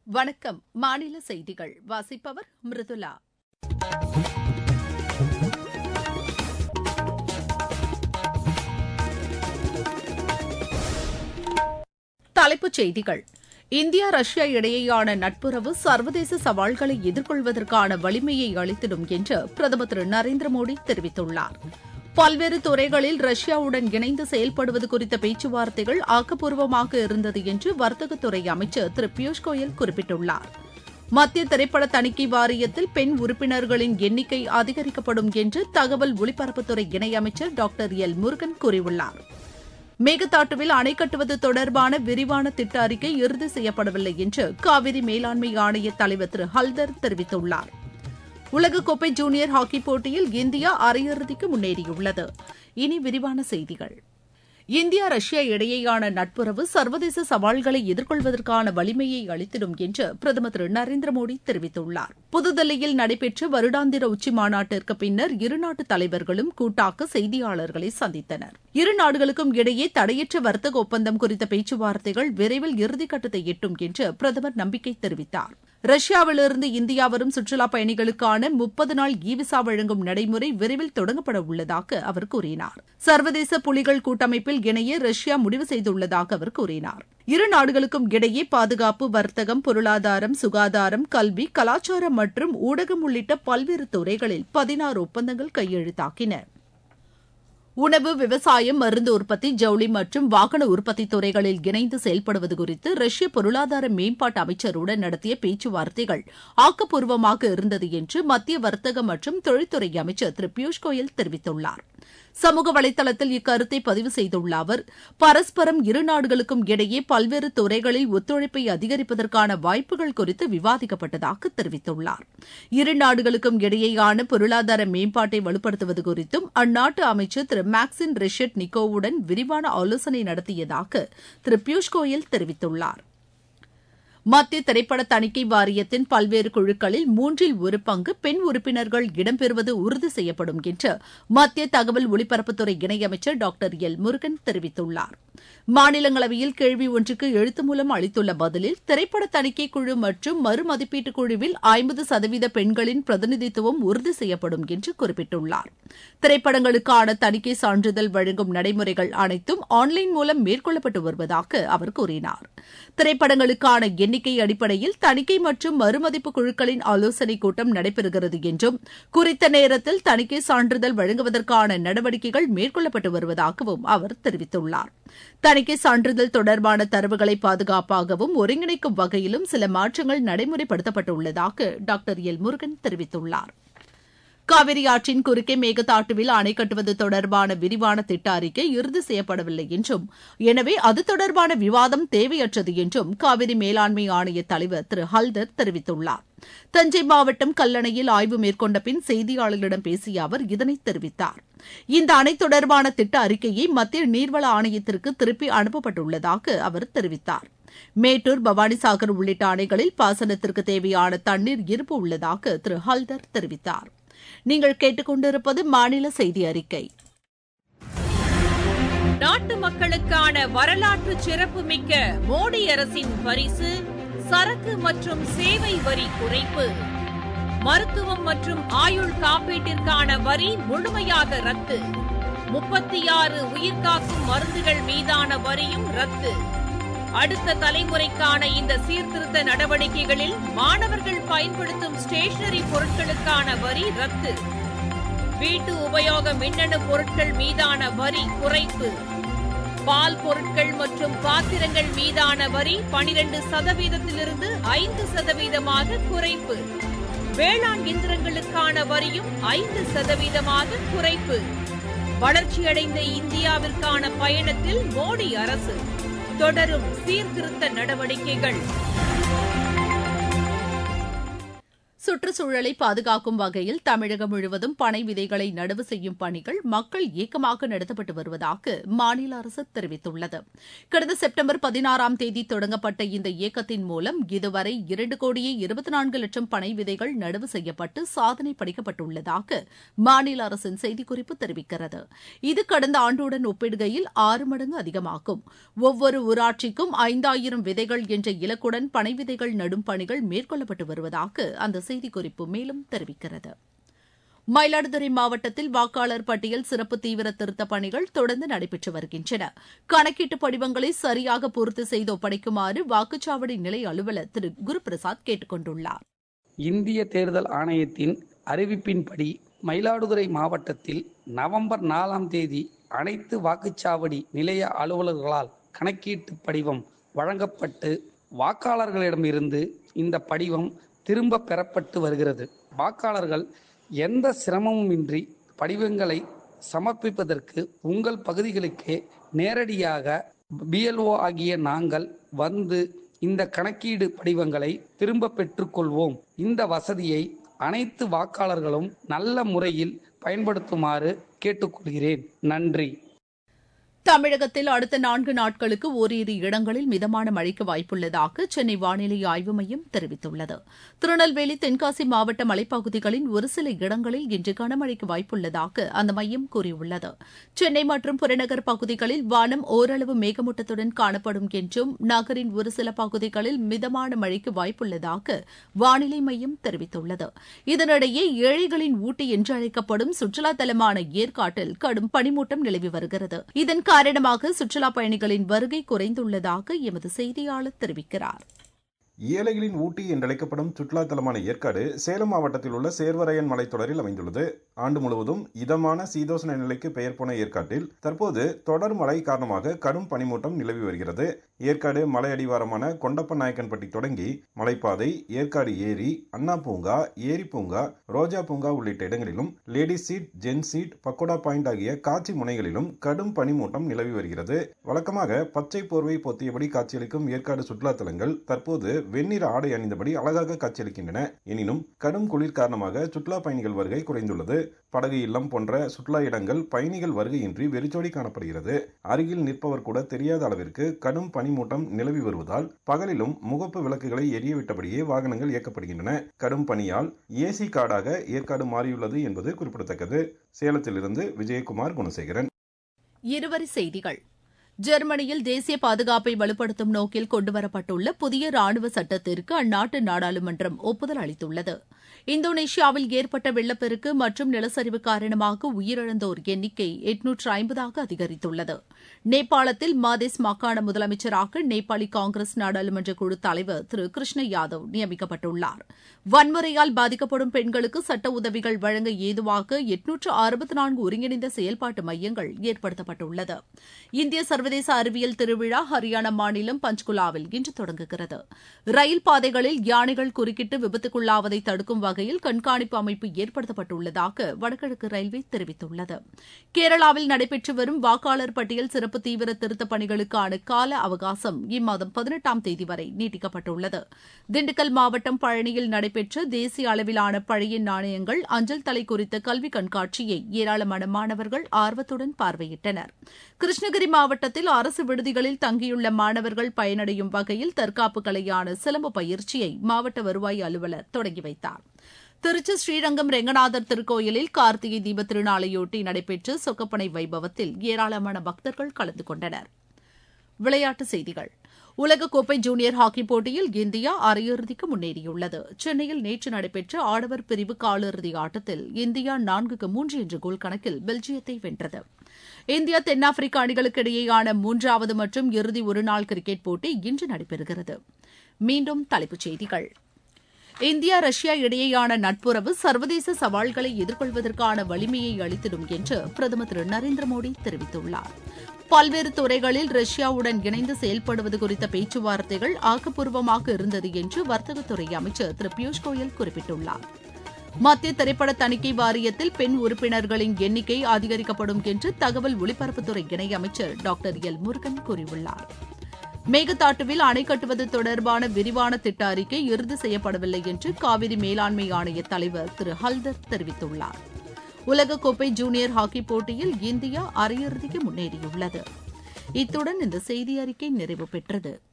வணக்கம் மாநில செய்திகள் வாசிப்பவர் மிருதுலா தலைப்புச் செய்திகள் இந்தியா ரஷ்யா இடையேயான நட்புறவு சர்வதேச சவால்களை எதிர்கொள்வதற்கான வலிமையை அளித்திடும் என்று பிரதமர் திரு நரேந்திர மோடி தெரிவித்துள்ளார் பல்வேறு துறைகளில் ரஷ்யாவுடன் இணைந்து செயல்படுவது குறித்த பேச்சுவார்த்தைகள் ஆக்கப்பூர்வமாக இருந்தது என்று வர்த்தகத்துறை அமைச்சர் திரு பியூஷ் கோயல் குறிப்பிட்டுள்ளார் மத்திய திரைப்பட தணிக்கை வாரியத்தில் பெண் உறுப்பினர்களின் எண்ணிக்கை அதிகரிக்கப்படும் என்று தகவல் ஒலிபரப்புத்துறை இணையமைச்சர் டாக்டர் எல் முருகன் கூறியுள்ளார் மேகதாட்டுவில் அணை கட்டுவது தொடர்பான விரிவான திட்ட அறிக்கை இறுதி செய்யப்படவில்லை என்று காவிரி மேலாண்மை ஆணைய தலைவர் திரு ஹல்தர் தெரிவித்துள்ளார் உலகக்கோப்பை ஜூனியர் ஹாக்கி போட்டியில் இந்தியா அரையிறுதிக்கு முன்னேறியுள்ளது இனி விரிவான செய்திகள் இந்தியா ரஷ்யா இடையேயான நட்புறவு சர்வதேச சவால்களை எதிர்கொள்வதற்கான வலிமையை அளித்திடும் என்று பிரதமர் திரு நரேந்திர மோடி தெரிவித்துள்ளார் புதுதில்லியில் நடைபெற்ற வருடாந்திர உச்சி மாநாட்டிற்கு பின்னர் இருநாட்டு தலைவர்களும் கூட்டாக செய்தியாளர்களை சந்தித்தனர் இரு நாடுகளுக்கும் இடையே தடையற்ற வர்த்தக ஒப்பந்தம் குறித்த பேச்சுவார்த்தைகள் விரைவில் இறுதிக்கட்டத்தை எட்டும் என்று பிரதமர் நம்பிக்கை தெரிவித்தார் ரஷ்யாவிலிருந்து இந்தியா வரும் சுற்றுலாப் பயணிகளுக்கான முப்பது நாள் இ விசா வழங்கும் நடைமுறை விரைவில் தொடங்கப்பட உள்ளதாக அவர் கூறினார் சர்வதேச புலிகள் கூட்டமைப்பில் இணைய ரஷ்யா முடிவு செய்துள்ளதாக அவர் கூறினார் இரு நாடுகளுக்கும் இடையே பாதுகாப்பு வர்த்தகம் பொருளாதாரம் சுகாதாரம் கல்வி கலாச்சாரம் மற்றும் ஊடகம் உள்ளிட்ட பல்வேறு துறைகளில் பதினாறு ஒப்பந்தங்கள் கையெழுத்தாக்கின உணவு விவசாயம் மருந்து உற்பத்தி ஜவுளி மற்றும் வாகன உற்பத்தி துறைகளில் இணைந்து செயல்படுவது குறித்து ரஷ்ய பொருளாதார மேம்பாட்டு அமைச்சருடன் நடத்திய பேச்சுவார்த்தைகள் ஆக்கப்பூர்வமாக இருந்தது என்று மத்திய வர்த்தக மற்றும் தொழில்துறை அமைச்சர் திரு பியூஷ் கோயல் தெரிவித்துள்ளார் சமூக வலைதளத்தில் இக்கருத்தை பதிவு செய்துள்ள அவர் பரஸ்பரம் இரு நாடுகளுக்கும் இடையே பல்வேறு துறைகளில் ஒத்துழைப்பை அதிகரிப்பதற்கான வாய்ப்புகள் குறித்து விவாதிக்கப்பட்டதாக தெரிவித்துள்ளார் இரு நாடுகளுக்கும் இடையேயான பொருளாதார மேம்பாட்டை வலுப்படுத்துவது குறித்தும் அந்நாட்டு அமைச்சர் திரு மேக்சின் ரிஷட் நிக்கோவுடன் விரிவான ஆலோசனை நடத்தியதாக திரு பியூஷ் கோயல் தெரிவித்துள்ளார் மத்திய திரைப்பட தணிக்கை வாரியத்தின் பல்வேறு குழுக்களில் மூன்றில் ஒரு பங்கு பெண் உறுப்பினர்கள் இடம்பெறுவது உறுதி செய்யப்படும் என்று மத்திய தகவல் ஒலிபரப்புத்துறை இணையமைச்சர் டாக்டர் எல் முருகன் தெரிவித்துள்ளார் மாநிலங்களவையில் கேள்வி ஒன்றுக்கு எழுத்து மூலம் அளித்துள்ள பதிலில் திரைப்பட தணிக்கை குழு மற்றும் மறுமதிப்பீட்டு குழுவில் ஐம்பது சதவீத பெண்களின் பிரதிநிதித்துவம் உறுதி செய்யப்படும் என்று குறிப்பிட்டுள்ளார் திரைப்படங்களுக்கான தணிக்கை சான்றிதழ் வழங்கும் நடைமுறைகள் அனைத்தும் ஆன்லைன் மூலம் மேற்கொள்ளப்பட்டு வருவதாக அவர் கூறினார் திரைப்படங்களுக்கான எண்ணிக்கை அடிப்படையில் தணிக்கை மற்றும் மறுமதிப்பு குழுக்களின் ஆலோசனைக் கூட்டம் நடைபெறுகிறது என்றும் குறித்த நேரத்தில் தணிக்கை சான்றிதழ் வழங்குவதற்கான நடவடிக்கைகள் மேற்கொள்ளப்பட்டு வருவதாகவும் அவர் தெரிவித்துள்ளார் தணிக்கை சான்றிதழ் தொடர்பான தரவுகளை பாதுகாப்பாகவும் ஒருங்கிணைக்கும் வகையிலும் சில மாற்றங்கள் நடைமுறைப்படுத்தப்பட்டுள்ளதாக டாக்டர் எல் முருகன் தெரிவித்துள்ளார் காவிரி ஆற்றின் குறுக்கே மேகதாட்டுவில் அணை கட்டுவது தொடர்பான விரிவான திட்ட அறிக்கை இறுதி செய்யப்படவில்லை என்றும் எனவே அது தொடர்பான விவாதம் தேவையற்றது என்றும் காவிரி மேலாண்மை ஆணைய தலைவர் திரு ஹல்தர் தெரிவித்துள்ளார் தஞ்சை மாவட்டம் கல்லணையில் ஆய்வு மேற்கொண்ட பின் செய்தியாளர்களிடம் பேசிய அவர் இதனை தெரிவித்தார் இந்த அணை தொடர்பான திட்ட அறிக்கையை மத்திய நீர்வள ஆணையத்திற்கு திருப்பி அனுப்பப்பட்டுள்ளதாக அவர் தெரிவித்தார் மேட்டூர் பவானிசாகர் உள்ளிட்ட அணைகளில் பாசனத்திற்கு தேவையான தண்ணீர் இருப்பு உள்ளதாக திரு ஹல்தர் தெரிவித்தார் நீங்கள் கேட்டுக்கொண்டிருப்பது மாநில செய்தி அறிக்கை நாட்டு மக்களுக்கான வரலாற்று சிறப்புமிக்க மோடி அரசின் பரிசு சரக்கு மற்றும் சேவை வரி குறைப்பு மருத்துவம் மற்றும் ஆயுள் காப்பீட்டிற்கான வரி முழுமையாக ரத்து முப்பத்தி ஆறு உயிர்காக்கும் மருந்துகள் மீதான வரியும் ரத்து அடுத்த தலைமுறைக்கான இந்த சீர்திருத்த நடவடிக்கைகளில் மாணவர்கள் பயன்படுத்தும் ஸ்டேஷனரி பொருட்களுக்கான வரி ரத்து வீட்டு உபயோக மின்னணு பொருட்கள் மீதான வரி குறைப்பு பால் பொருட்கள் மற்றும் பாத்திரங்கள் மீதான வரி பனிரெண்டு சதவீதத்திலிருந்து ஐந்து சதவீதமாக குறைப்பு வேளாண் இயந்திரங்களுக்கான வரியும் ஐந்து சதவீதமாக குறைப்பு வளர்ச்சியடைந்த இந்தியாவிற்கான பயணத்தில் மோடி அரசு தொடரும் சீர்திருத்த நடவடிக்கைகள் சுற்றுச்சூழலை பாதுகாக்கும் வகையில் தமிழகம் முழுவதும் பனை விதைகளை நடவு செய்யும் பணிகள் மக்கள் இயக்கமாக நடத்தப்பட்டு வருவதாக மாநில அரசு தெரிவித்துள்ளது கடந்த செப்டம்பர் பதினாறாம் தேதி தொடங்கப்பட்ட இந்த இயக்கத்தின் மூலம் இதுவரை இரண்டு கோடியே இருபத்தி நான்கு லட்சம் பனை விதைகள் நடவு செய்யப்பட்டு சாதனை படைக்கப்பட்டுள்ளதாக மாநில அரசின் செய்திக்குறிப்பு தெரிவிக்கிறது இது கடந்த ஆண்டுடன் ஒப்பிடுகையில் ஆறு மடங்கு அதிகமாகும் ஒவ்வொரு ஊராட்சிக்கும் ஐந்தாயிரம் விதைகள் என்ற இலக்குடன் பனை விதைகள் நடும் பணிகள் மேற்கொள்ளப்பட்டு வருவதாக அந்த செய்திக்குறிப்பு மேலும் தெரிவிக்கிறது மயிலாடுதுறை மாவட்டத்தில் வாக்காளர் பட்டியல் சிறப்பு தீவிர திருத்தப் பணிகள் தொடர்ந்து நடைபெற்று வருகின்றன கணக்கீட்டு படிவங்களை சரியாக பூர்த்தி செய்து ஒப்படைக்குமாறு வாக்குச்சாவடி நிலை அலுவலர் திரு குருபிரசாத் கேட்டுக் கொண்டுள்ளார் இந்திய தேர்தல் ஆணையத்தின் அறிவிப்பின்படி மயிலாடுதுறை மாவட்டத்தில் நவம்பர் நாலாம் தேதி அனைத்து வாக்குச்சாவடி நிலைய அலுவலர்களால் கணக்கீட்டு படிவம் வழங்கப்பட்டு வாக்காளர்களிடமிருந்து இந்த படிவம் திரும்ப பெறப்பட்டு வருகிறது வாக்காளர்கள் எந்த சிரமமுமின்றி படிவங்களை சமர்ப்பிப்பதற்கு உங்கள் பகுதிகளுக்கே நேரடியாக பிஎல்ஓ ஆகிய நாங்கள் வந்து இந்த கணக்கீடு படிவங்களை திரும்ப பெற்றுக்கொள்வோம் இந்த வசதியை அனைத்து வாக்காளர்களும் நல்ல முறையில் பயன்படுத்துமாறு கேட்டுக்கொள்கிறேன் நன்றி தமிழகத்தில் அடுத்த நான்கு நாட்களுக்கு ஓரிரு இடங்களில் மிதமான மழைக்கு வாய்ப்புள்ளதாக சென்னை வானிலை ஆய்வு மையம் தெரிவித்துள்ளது திருநெல்வேலி தென்காசி மாவட்ட மலைப்பகுதிகளின் ஒரு சில இடங்களில் இன்று கனமழைக்கு வாய்ப்புள்ளதாக அந்த மையம் கூறியுள்ளது சென்னை மற்றும் புறநகர் பகுதிகளில் வானம் ஓரளவு மேகமூட்டத்துடன் காணப்படும் என்றும் நகரின் ஒரு சில பகுதிகளில் மிதமான மழைக்கு வாய்ப்புள்ளதாக வானிலை மையம் தெரிவித்துள்ளது இதனிடையே ஏழைகளின் ஊட்டி என்று அழைக்கப்படும் சுற்றுலா தலமான ஏற்காட்டில் கடும் பனிமூட்டம் நிலவி வருகிறது இதன் காரணமாக சுற்றுலா பயணிகளின் வருகை குறைந்துள்ளதாக எமது செய்தியாளர் தெரிவிக்கிறார் ஏழைகளின் ஊட்டி என்றழைக்கப்படும் சுற்றுலா தலமான ஏற்காடு சேலம் மாவட்டத்தில் உள்ள சேர்வரையன் மலைத்தொடரில் அமைந்துள்ளது ஆண்டு முழுவதும் இதமான சீதோசன நிலைக்கு பெயர் போன ஏற்காட்டில் தற்போது தொடர் மழை காரணமாக கடும் பனிமூட்டம் நிலவி வருகிறது ஏற்காடு மலை அடிவாரமான கொண்டப்ப நாயக்கன்பட்டி தொடங்கி மலைப்பாதை ஏற்காடு ஏரி அண்ணா பூங்கா ஏரி பூங்கா ரோஜா பூங்கா உள்ளிட்ட இடங்களிலும் Ladies Seat Gents Seat Pagoda Point ஆகிய காட்சி முனைகளிலும் கடும் பனிமூட்டம் நிலவி வருகிறது வழக்கமாக பச்சை போர்வை பொத்தியபடி காட்சியளிக்கும் ஏற்காடு சுற்றுலா தலங்கள் தற்போது வெண்ணிற ஆடை அணிந்தபடி அழகாக காட்சியளிக்கின்றன எனினும் கடும் குளிர் காரணமாக சுற்றுலா பயணிகள் வருகை குறைந்துள்ளது படகு இல்லம் போன்ற சுற்றுலா இடங்கள் பயணிகள் வருகையின்றி வெறிச்சோடி காணப்படுகிறது அருகில் நிற்பவர் கூட தெரியாத அளவிற்கு கடும் பனிமூட்டம் நிலவி வருவதால் பகலிலும் முகப்பு விளக்குகளை எரியவிட்டபடியே வாகனங்கள் இயக்கப்படுகின்றன கடும் பனியால் ஏசி காடாக ஏற்காடு மாறியுள்ளது என்பது குறிப்பிடத்தக்கது சேலத்திலிருந்து விஜயகுமார் குணசேகரன் இருவரி செய்திகள் ஜெர்மனியில் தேசிய பாதுகாப்பை வலுப்படுத்தும் நோக்கில் கொண்டுவரப்பட்டுள்ள புதிய ராணுவ சட்டத்திற்கு அந்நாட்டு நாடாளுமன்றம் ஒப்புதல் அளித்துள்ளது இந்தோனேஷியாவில் ஏற்பட்ட வெள்ளப்பெருக்கு மற்றும் நிலச்சரிவு காரணமாக உயிரிழந்தோர் எண்ணிக்கை எட்நூற்று ஐம்பதாக அதிகரித்துள்ளது நேபாளத்தில் மாதேஸ் மாகாண முதலமைச்சராக நேபாளி காங்கிரஸ் நாடாளுமன்ற குழு தலைவர் திரு கிருஷ்ண யாதவ் நியமிக்கப்பட்டுள்ளார் வன்முறையால் பாதிக்கப்படும் பெண்களுக்கு சட்ட உதவிகள் வழங்க ஏதுவாக எட்நூற்று அறுபத்தி நான்கு ஒருங்கிணைந்த செயல்பாட்டு மையங்கள் ஏற்படுத்தப்பட்டுள்ளது இந்திய சர்வதேச அறிவியல் திருவிழா ஹரியானா மாநிலம் பஞ்ச்குலாவில் இன்று தொடங்குகிறது ரயில் பாதைகளில் யானைகள் குறுக்கிட்டு விபத்துக்குள்ளாவதை தடுக்கும் வகையில் கண்காணிப்பு அமைப்பு ஏற்படுத்தப்பட்டுள்ளதாக வடகிழக்கு ரயில்வே தெரிவித்துள்ளது கேரளாவில் நடைபெற்று வரும் வாக்காளர் பட்டியல் சிறப்பு தீவிர திருத்தப் பணிகளுக்கான கால அவகாசம் இம்மாதம் பதினெட்டாம் தேதி வரை நீட்டிக்கப்பட்டுள்ளது திண்டுக்கல் மாவட்டம் பழனியில் நடைபெற்ற தேசிய அளவிலான பழைய நாணயங்கள் அஞ்சல் தலை குறித்த கல்வி கண்காட்சியை ஏராளமான மாணவர்கள் ஆர்வத்துடன் பார்வையிட்டனர் கிருஷ்ணகிரி மாவட்டத்தில் அரசு விடுதிகளில் தங்கியுள்ள மாணவர்கள் பயனடையும் வகையில் தற்காப்பு கலையான சிலம்பு பயிற்சியை மாவட்ட வருவாய் அலுவலர் தொடங்கி வைத்தார் திருச்சி ஸ்ரீரங்கம் ரெங்கநாதர் திருக்கோயிலில் கார்த்திகை தீப திருநாளையொட்டி நடைபெற்ற சொக்கப்பனை வைபவத்தில் ஏராளமான பக்தர்கள் கலந்து கொண்டனர் விளையாட்டுச் செய்திகள் உலகக்கோப்பை ஜூனியர் ஹாக்கி போட்டியில் இந்தியா அரையிறுதிக்கு முன்னேறியுள்ளது சென்னையில் நேற்று நடைபெற்ற ஆடவர் பிரிவு காலிறுதி ஆட்டத்தில் இந்தியா நான்குக்கு மூன்று என்ற கோல் கணக்கில் பெல்ஜியத்தை வென்றது இந்தியா தென்னாப்பிரிக்க அணிகளுக்கு இடையேயான மூன்றாவது மற்றும் இறுதி ஒருநாள் கிரிக்கெட் போட்டி இன்று நடைபெறுகிறது மீண்டும் தலைப்புச் செய்திகள் இந்தியா ரஷ்யா இடையேயான நட்புறவு சர்வதேச சவால்களை எதிர்கொள்வதற்கான வலிமையை அளித்திடும் என்று பிரதமர் திரு நரேந்திர மோடி தெரிவித்துள்ளார் பல்வேறு துறைகளில் ரஷ்யாவுடன் இணைந்து செயல்படுவது குறித்த பேச்சுவார்த்தைகள் ஆக்கப்பூர்வமாக இருந்தது என்று வர்த்தகத்துறை அமைச்சர் திரு பியூஷ் கோயல் குறிப்பிட்டுள்ளார் மத்திய திரைப்பட தணிக்கை வாரியத்தில் பெண் உறுப்பினர்களின் எண்ணிக்கை அதிகரிக்கப்படும் என்று தகவல் ஒலிபரப்புத்துறை இணையமைச்சர் டாக்டர் எல் முருகன் கூறியுள்ளார் மேகதாட்டுவில் அணை கட்டுவது தொடர்பான விரிவான திட்ட அறிக்கை இறுதி செய்யப்படவில்லை என்று காவிரி மேலாண்மை ஆணைய தலைவர் திரு ஹல்தர் தெரிவித்துள்ளார் உலகக்கோப்பை ஜூனியர் ஹாக்கி போட்டியில் இந்தியா அரையிறுதிக்கு முன்னேறியுள்ளது இத்துடன் இந்த செய்தி அறிக்கை நிறைவு பெற்றது